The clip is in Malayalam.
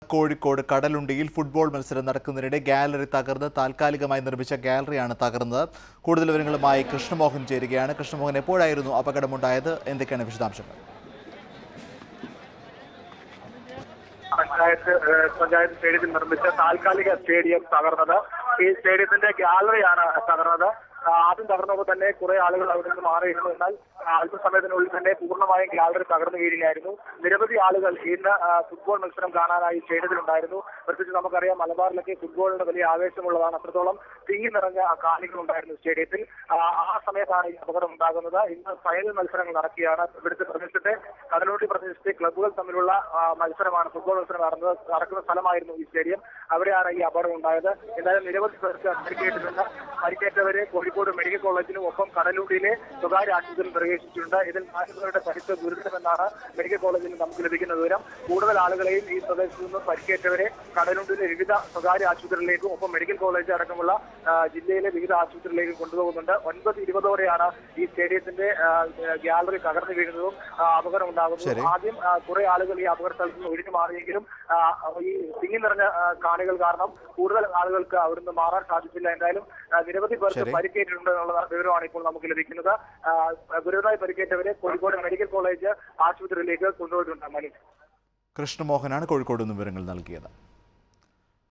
കോഴിക്കോട് കടലുണ്ടിയിൽ ഫുട്ബോൾ മത്സരം നടക്കുന്നതിനിടെ ഗാലറി തകർന്ന് താൽക്കാലികമായി നിർമ്മിച്ച ഗാലറിയാണ് തകർന്നത് കൂടുതൽ വിവരങ്ങളുമായി കൃഷ്ണമോഹൻ ചേരുകയാണ് കൃഷ്ണമോഹൻ എപ്പോഴായിരുന്നു അപകടമുണ്ടായത് എന്തൊക്കെയാണ് വിശദാംശങ്ങൾ പഞ്ചായത്ത് ഏഹ്, പഞ്ചായത്ത് സ്റ്റേഡിയത്തിൽ നിർമ്മിച്ച താൽക്കാലിക സ്റ്റേഡിയം തകർന്നത് ഈ സ്റ്റേഡിയത്തിന്റെ ഗാലറിയാണ് തകർന്നത് ആ, ആദ്യം തകർന്നപ്പോൾ തന്നെ കുറെ ആളുകൾ അവിടെ നിന്ന് മാറിയിരുന്നു എന്നാൽ ആ, അല്പസമയത്തിനുള്ളിൽ തന്നെ പൂർണ്ണമായും ഗാലറി തകർന്നു വീഴുകയായിരുന്നു നിരവധി ആളുകൾ ഇന്ന് ആ, ഫുട്ബോൾ മത്സരം കാണാനായി സ്റ്റേഡിയത്തിലുണ്ടായിരുന്നു പ്രത്യേകിച്ച് നമുക്കറിയാം മലബാറിലൊക്കെ ഫുട്ബോളിന്റെ വലിയ ആവേശമുള്ളതാണ് അത്രത്തോളം തിങ്ങി നിറഞ്ഞ കാണികൾ ഉണ്ടായിരുന്നു സ്റ്റേഡിയത്തിൽ ആ, ആ സമയത്താണ് ഈ അപകടം ഉണ്ടാകുന്നത് ഇന്ന് ഫൈനൽ മത്സരങ്ങൾ നടക്കുകയാണ് ഇവിടുത്തെ പ്രദേശത്തെ കടലോട്ടി പ്രദേശത്തെ ക്ലബ്ബുകൾ തമ്മിലുള്ള ആ, മത്സരമാണ് ഫുട്ബോൾ മത്സരം നടന്നത് നടക്കുന്ന സ്ഥലമായിരുന്നു ഈ സ്റ്റേഡിയം അവിടെയാണ് ഈ അപകടം ഉണ്ടായത് എന്തായാലും നിരവധി പേർക്ക് പരിക്കേറ്റിട്ടുണ്ട് പരിക്കേറ്റവരെ കോഴിക്കോട് മെഡിക്കൽ കോളേജിലും ഒപ്പം കടലൂട്ടിയിലെ സ്വകാര്യ ആശുപത്രിയിൽ പ്രവേശിച്ചിട്ടുണ്ട് ഇതിൽ നാല് പേരുടെ പരിക്ക് ഗുരുതരമെന്നാണ് മെഡിക്കൽ കോളേജിൽ നിന്ന് നമുക്ക് ലഭിക്കുന്ന വിവരം കൂടുതൽ ആളുകളെയും ഈ പ്രദേശത്ത് നിന്ന് പരിക്കേറ്റവരെ കടലൂട്ടിലെ വിവിധ സ്വകാര്യ ആശുപത്രികളിലേക്കും ഒപ്പം മെഡിക്കൽ കോളേജ് അടക്കമുള്ള ആ, ജില്ലയിലെ വിവിധ ആശുപത്രികളിലേക്കും കൊണ്ടുപോകുന്നുണ്ട് ഒൻപത് ഇരുപതോടെയാണ് ഈ സ്റ്റേഡിയത്തിന്റെ ആ, ഗാലറി തകർന്നു വീഴുന്നതും ആ, അപകടം ഉണ്ടാകുന്നതും ശരി. ആദ്യം ആ, കുറെ ആളുകൾ ഈ അപകട സ്ഥലത്ത് നിന്ന് ഒഴിഞ്ഞു മാറിയെങ്കിലും ആ, ഈ തിങ്ങി നിറഞ്ഞ ആ, കാണികൾ കാരണം കൂടുതൽ ആളുകൾക്ക് അവിടുന്ന് മാറാൻ സാധിച്ചില്ല എന്തായാലും ആ, നിരവധി പേർക്ക് ശരി. പരിക്കേറ്റിട്ടുണ്ട് എന്നുള്ള വിവരമാണ് ഇപ്പോൾ നമുക്ക് ലഭിക്കുന്നത് ആ, ഗുരുതരമായി പരിക്കേറ്റവരെ കോഴിക്കോട് മെഡിക്കൽ കോളേജ് ആശുപത്രിയിലേക്ക് കൊണ്ടുപോയിട്ടുണ്ട് മനീഷ് കൃഷ്ണമോഹനാണ് കോഴിക്കോട് നിന്ന് വിവരങ്ങൾ നൽകിയത്